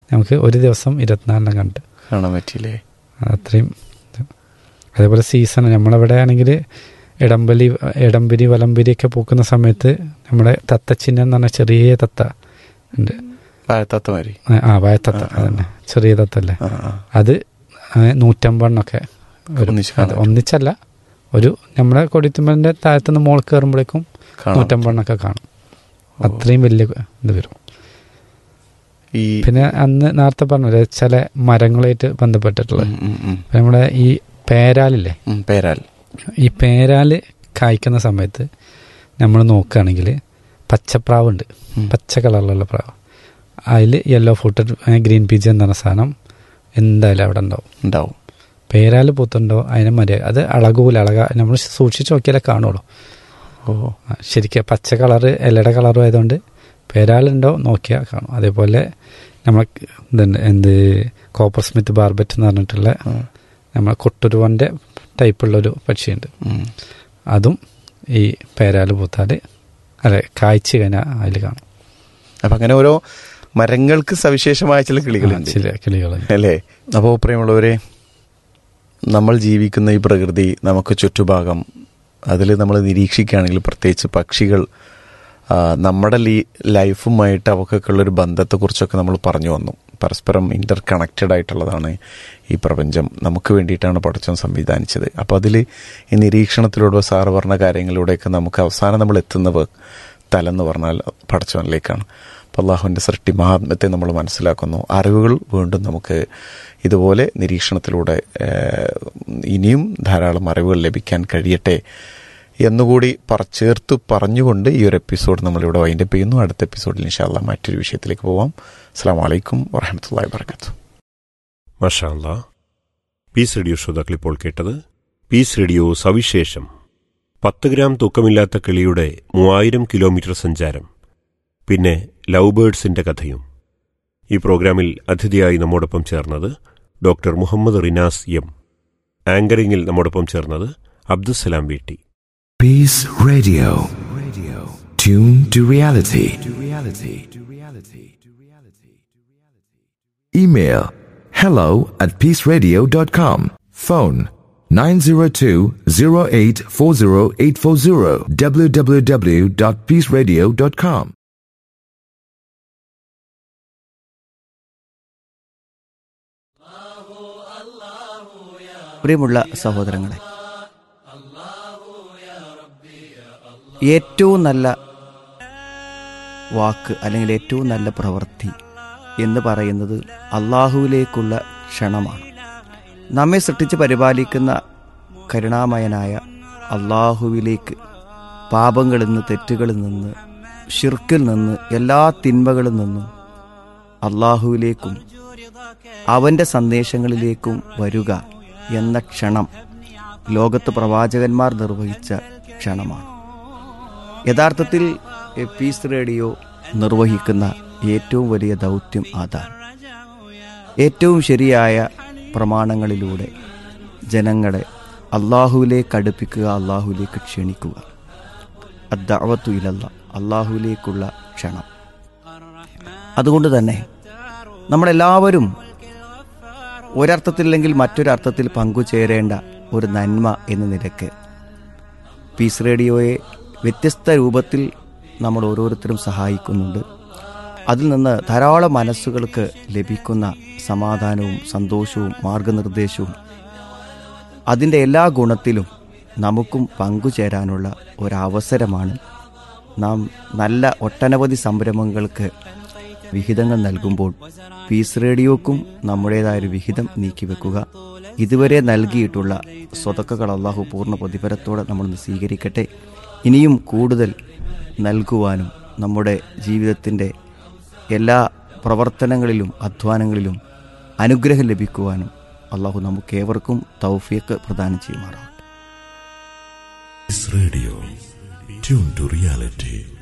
നമുക്ക് ഒരു ദിവസം ഇരുപത്തിനാലെണ്ണം കണ്ട് കാണാൻ പറ്റിയില്ലേ അത്രയും ഇത്. അതേപോലെ സീസൺ നമ്മളവിടെ ആണെങ്കിൽ ഇടംബലി ഇടംബരി വലംബരി ഒക്കെ പൂക്കുന്ന സമയത്ത് നമ്മുടെ തത്തച്ചിഹ്നം എന്ന് പറഞ്ഞ ചെറിയ തത്ത ഉണ്ട് വാഴത്താത്തമാരി ആ, ആ വായത്തത്ത അതന്നെ ചെറിയ തത്തല്ലേ ആ ആ അത് ആ, നൂറ്റമ്പെണ്ണൊക്കെ വരും. ഒന്നിച്ച് കാണാൻ അത് ഒന്നിച്ചല്ല ഒരു നമ്മുടെ കൊടിത്തുമ്പലിന്റെ താഴത്തുനിന്ന് മോൾ കയറുമ്പോഴേക്കും കാണാം നൂറ്റമ്പെണ്ണൊക്കെ കാണും അത്രയും വലിയ ഇത് വരും ഈ പിന്നെ അന്ന് നേരത്തെ പറഞ്ഞില്ലേ ചില മരങ്ങളായിട്ട് ബന്ധപ്പെട്ടിട്ടുള്ളത് ഉം, ഉം, ഉം. നമ്മുടെ ഈ പേരാലില്ലേ ഉം, പേരാൽ ഈ പേരാല് കായ്ക്കുന്ന സമയത്ത് നമ്മൾ നോക്കുകയാണെങ്കിൽ പച്ചപ്രാവുണ്ട് ഉം. പച്ച കളറിലുള്ള പ്രാവ് അതിൽ യെല്ലോ ഫുട്ടഡ് ഗ്രീൻ പീച്ച് എന്ന് പറഞ്ഞ സാധനം എന്തായാലും അവിടെ ഉണ്ടാവും ഉണ്ടാവും പേരാല് പൂത്തുണ്ടോ അതിനെ മര്യാദ അത് അളകൂല അളക നമ്മൾ സൂക്ഷിച്ച് നോക്കിയാലേ കാണുള്ളൂ ഓ ആ, ശരിക്കും പച്ച കളറ് ഇലയുടെ കളറും ആയതുകൊണ്ട് പേരാലുണ്ടോ നോക്കിയാൽ കാണും അതേപോലെ നമ്മളെ ഇതുണ്ട് എന്ത് കോപ്പർ സ്മിത്ത് ബാർബറ്റ് എന്ന് പറഞ്ഞിട്ടുള്ള ആ. നമ്മളെ കൊട്ടുരുവൻ്റെ ടൈപ്പുള്ളൊരു പക്ഷിയുണ്ട് ഉം. അതും ഈ പേരാല് പൂത്താൽ അല്ലെ കായ്ച്ചു കഴിഞ്ഞാൽ അതിൽ കാണും അപ്പൊ അങ്ങനെ ഓരോ മരങ്ങൾക്ക് സവിശേഷമായ ചില കിളികളുണ്ട് ചില കിളികൾ അല്ലേ അപ്പോൾ പ്രിയമുള്ളവരെ നമ്മൾ ജീവിക്കുന്ന ഈ പ്രകൃതി നമുക്ക് ചുറ്റുഭാഗം അതിൽ നമ്മൾ നിരീക്ഷിക്കുകയാണെങ്കിൽ പ്രത്യേകിച്ച് പക്ഷികൾ ആ, നമ്മുടെ ലീ ലൈഫുമായിട്ട് അവക്കൊക്കെ ഉള്ളൊരു ബന്ധത്തെക്കുറിച്ചൊക്കെ നമ്മൾ പറഞ്ഞു വന്നു പരസ്പരം ഇന്റർ കണക്റ്റഡ് ആയിട്ടുള്ളതാണ് ഈ പ്രപഞ്ചം നമുക്ക് വേണ്ടിയിട്ടാണ് പഠിച്ചം സംവിധാനിച്ചത് അപ്പോൾ അതിൽ ഈ നിരീക്ഷണത്തിലൂടെ സാറ് പറഞ്ഞ കാര്യങ്ങളിലൂടെയൊക്കെ നമുക്ക് അവസാനം നമ്മൾ എത്തുന്നത് തലെന്ന് പറഞ്ഞാൽ പഠിച്ചവനിലേക്കാണ് അപ്പോൾ അള്ളാഹുവിൻ്റെ സൃഷ്ടി മഹാത്മ്യത്തെ നമ്മൾ മനസ്സിലാക്കുന്നു അറിവുകൾ വീണ്ടും നമുക്ക് ഇതുപോലെ നിരീക്ഷണത്തിലൂടെ ഏഹ്, ഇനിയും ധാരാളം അറിവുകൾ ലഭിക്കാൻ കഴിയട്ടെ എന്നുകൂടി പറ ചേർത്ത് പറഞ്ഞുകൊണ്ട് ഈ ഒരു എപ്പിസോഡ് നമ്മളിവിടെ വൈൻഡപ്പ് ചെയ്യുന്നു അടുത്ത എപ്പിസോഡിൽ ഇൻഷാല്ല മറ്റൊരു വിഷയത്തിലേക്ക് പോവാം അസ്സാം വലൈക്കും വറഹമത്തല്ലാ വർക്കത്തു മഷാല്ല പീസ് റേഡിയോ ശ്രോതാക്കൾ ഇപ്പോൾ കേട്ടത് പീസ് റേഡിയോ സവിശേഷം പത്ത് ഗ്രാം തൂക്കമില്ലാത്ത കിളിയുടെ മൂവായിരം കിലോമീറ്റർ സഞ്ചാരം പിന്നെ ലവ് ബേർഡ്സിന്റെ കഥയും ഈ പ്രോഗ്രാമിൽ അതിഥിയായി നമ്മോടൊപ്പം ചേർന്നത് ഡോക്ടർ മുഹമ്മദ് റിനാസ് എം ആങ്കറിംഗിൽ നമ്മോടൊപ്പം ചേർന്നത് അബ്ദുസലാം വീട്ടി Peace Radio. Radio. Tune to reality. To reality. To reality. To reality. Email hello at peaceradio.com. Phone 902-0840840 www.peaceradio.com. പ്രിയമുള്ള സഹോദരങ്ങളെ ഏറ്റവും നല്ല വാക്ക് അല്ലെങ്കിൽ ഏറ്റവും നല്ല പ്രവൃത്തി എന്ന് പറയുന്നത് അള്ളാഹുവിലേക്കുള്ള ക്ഷണമാണ് നമ്മെ സൃഷ്ടിച്ച് പരിപാലിക്കുന്ന കരുണാമയനായ അള്ളാഹുവിലേക്ക് പാപങ്ങളിൽ നിന്ന് തെറ്റുകളിൽ നിന്ന് ഷിർക്കിൽ നിന്ന് എല്ലാ തിന്മകളിൽ നിന്നും അള്ളാഹുവിലേക്കും അവൻ്റെ സന്ദേശങ്ങളിലേക്കും വരിക എന്ന ക്ഷണം ലോകത്ത് പ്രവാചകന്മാർ നിർവഹിച്ച ക്ഷണമാണ് യഥാർത്ഥത്തിൽ എ പീസ് റേഡിയോ നിർവഹിക്കുന്ന ഏറ്റവും വലിയ ദൗത്യം അതാണ് ഏറ്റവും ശരിയായ പ്രമാണങ്ങളിലൂടെ ജനങ്ങളെ അള്ളാഹുവിലേക്ക് അടുപ്പിക്കുക അള്ളാഹുവിലേക്ക് ക്ഷണിക്കുക അദ്ദാവത്തു ഇലല്ല അള്ളാഹുവിലേക്കുള്ള ക്ഷണം അതുകൊണ്ട് തന്നെ നമ്മളെല്ലാവരും ഒരർത്ഥത്തില്ലെങ്കിൽ മറ്റൊരർത്ഥത്തിൽ പങ്കുചേരേണ്ട ഒരു നന്മ എന്ന നിലക്ക് പീസ് റേഡിയോയെ വ്യത്യസ്ത രൂപത്തിൽ നമ്മൾ ഓരോരുത്തരും സഹായിക്കുന്നുണ്ട് അതിൽ നിന്ന് ധാരാളം മനസ്സുകൾക്ക് ലഭിക്കുന്ന സമാധാനവും സന്തോഷവും മാർഗനിർദ്ദേശവും അതിൻ്റെ എല്ലാ ഗുണത്തിലും നമുക്കും പങ്കുചേരാനുള്ള ഒരവസരമാണ് നാം നല്ല ഒട്ടനവധി സംരംഭങ്ങൾക്ക് വിഹിതങ്ങൾ നൽകുമ്പോൾ പീസ് റേഡിയോക്കും നമ്മുടേതായൊരു വിഹിതം നീക്കിവെക്കുക ഇതുവരെ നൽകിയിട്ടുള്ള സ്വതക്കകൾ അള്ളാഹു പൂർണ്ണ പ്രതിഫലത്തോടെ നമ്മൾ സ്വീകരിക്കട്ടെ ഇനിയും കൂടുതൽ നൽകുവാനും നമ്മുടെ ജീവിതത്തിൻ്റെ എല്ലാ പ്രവർത്തനങ്ങളിലും അധ്വാനങ്ങളിലും അനുഗ്രഹം ലഭിക്കുവാനും അള്ളാഹു നമുക്കേവർക്കും തൗഫിയക്ക് പ്രദാനം ചെയ്യുമാറാവട്ടെ This radio, tuned to reality.